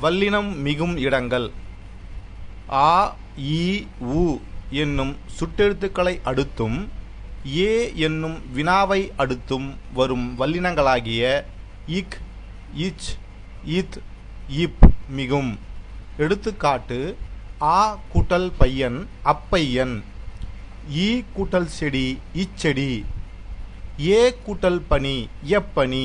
வல்லினம் மிகும் இடங்கள் ஆ இ உ என்னும் சுட்டெழுத்துக்களை அடுத்தும் ஏ என்னும் வினாவை அடுத்தும் வரும் வல்லினங்களாகிய இக் இச் இத் இப் மிகும் எடுத்துக்காட்டு ஆ கூட்டல் பையன் அப்பையன் ஈ கூட்டல் செடி இச்செடி ஏ கூட்டல் பனி எப்பனி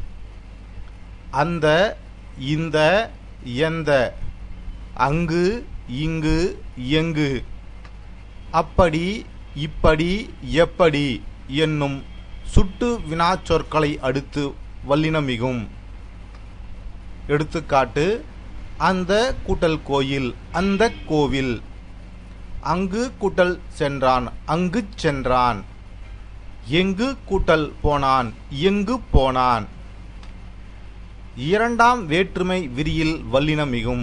அந்த இந்த எந்த அங்கு இங்கு எங்கு அப்படி இப்படி எப்படி என்னும் சுட்டு வினாச்சொற்களை அடுத்து வல்லினமிகும் எடுத்துக்காட்டு அந்த கூட்டல் கோயில் அந்த கோவில் அங்கு கூட்டல் சென்றான் அங்கு சென்றான் எங்கு கூட்டல் போனான் எங்கு போனான் இரண்டாம் வேற்றுமை விரியில் வல்லினமிகும்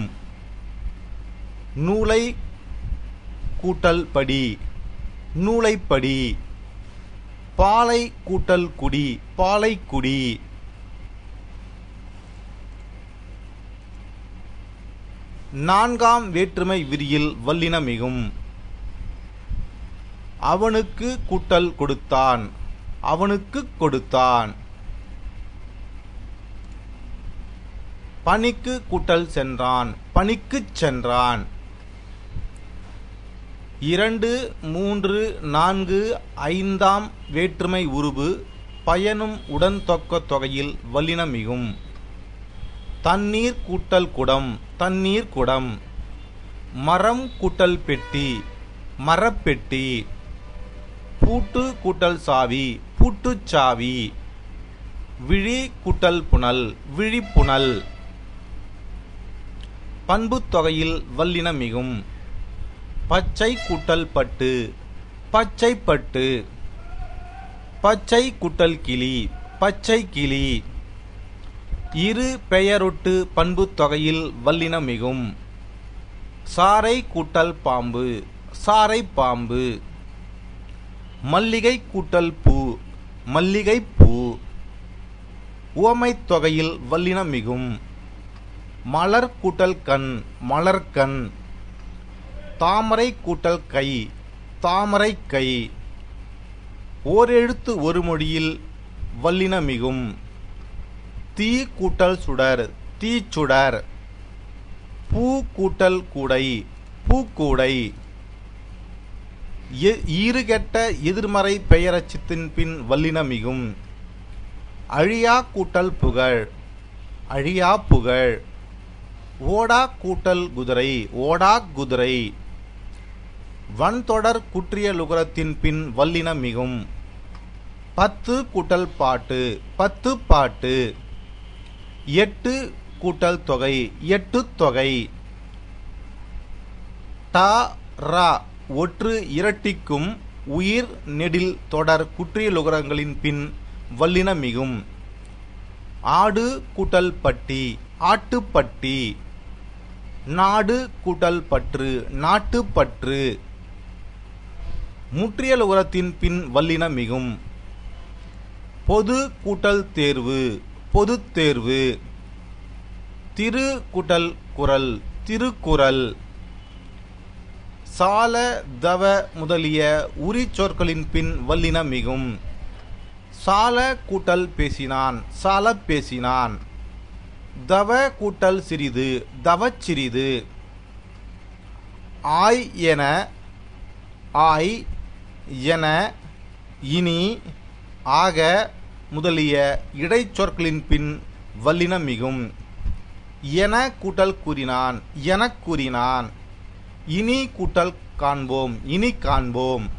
நூலை கூட்டல் படி நூலைப்படி பாலை கூட்டல் குடி பாலைக்குடி நான்காம் வேற்றுமை விரியில் வல்லினமிகும் அவனுக்கு கூட்டல் கொடுத்தான் அவனுக்கு கொடுத்தான் பணிக்கு கூட்டல் சென்றான் பணிக்குச் சென்றான் இரண்டு மூன்று நான்கு ஐந்தாம் வேற்றுமை உருபு பயனும் உடன் தொக்க தொகையில் வல்லினமிகும் தண்ணீர் கூட்டல் குடம் தண்ணீர் குடம் மரம் கூட்டல் பெட்டி மரப்பெட்டி பூட்டு கூட்டல் சாவி பூட்டுச் சாவி விழி கூட்டல் புனல் விழிப்புணல் பண்புத் தொகையில் வல்லினமிகும் பச்சை கூட்டல் பட்டு பச்சை பட்டு பச்சை குட்டல் கிளி பச்சை கிளி இரு பெயரொட்டு பண்புத் தொகையில் வல்லினமிகும் சாறை கூட்டல் பாம்பு சாறை பாம்பு மல்லிகை கூட்டல் பூ மல்லிகை பூ உவமைத் தொகையில் வல்லினமிகும் மலர் கூட்டல் கண் மலர்கண் தாமரை கூட்டல் கை தாமரை கை ஓரெழுத்து ஒரு மொழியில் வல்லினமிகும் தீ கூட்டல் சுடர் தீச்சுடர் பூ கூட்டல் கூடை பூக்கூடை எ- ஈறுகெட்ட எதிர்மறை பெயரச்சத்தின் பின் வல்லினமிகும் அழியா கூட்டல் புகழ் அழியா புகழ் ஓடா கூட்டல் குதிரை ஓடா குதிரை வன்தொடர் குற்றிய லுகரத்தின் பின் வல்லினமிகும் பத்து கூட்டல் பாட்டு பத்து பாட்டு எட்டு கூட்டல் தொகை எட்டு தொகை டா ரா ஒற்று இரட்டிக்கும் உயிர் நெடில் தொடர் குற்றிய லுகரங்களின் பின் வல்லினமிகும் ஆடு கூட்டல் பட்டி ஆட்டுப்பட்டி நாடு கூட்டல் பற்று நாட்டுப்பற்று முற்றியல் உரத்தின் பின் வல்லினமிகும் பொது கூட்டல் தேர்வு பொதுத் தேர்வு திரு கூட்டல் குரல் திருக்குறள் சால தவ முதலிய உரி சொற்களின் பின் வல்லினமிகும் சால கூட்டல் பேசினான் சால பேசினான் தவ கூட்டல் சிறிது தவச் சிறிது ஆய் என ஆய் என இனி ஆக முதலிய இடைச்சொற்களின் பின் வல்லினமிகும் என கூட்டல் கூறினான் எனக் கூறினான் இனி கூட்டல் காண்போம் இனி காண்போம்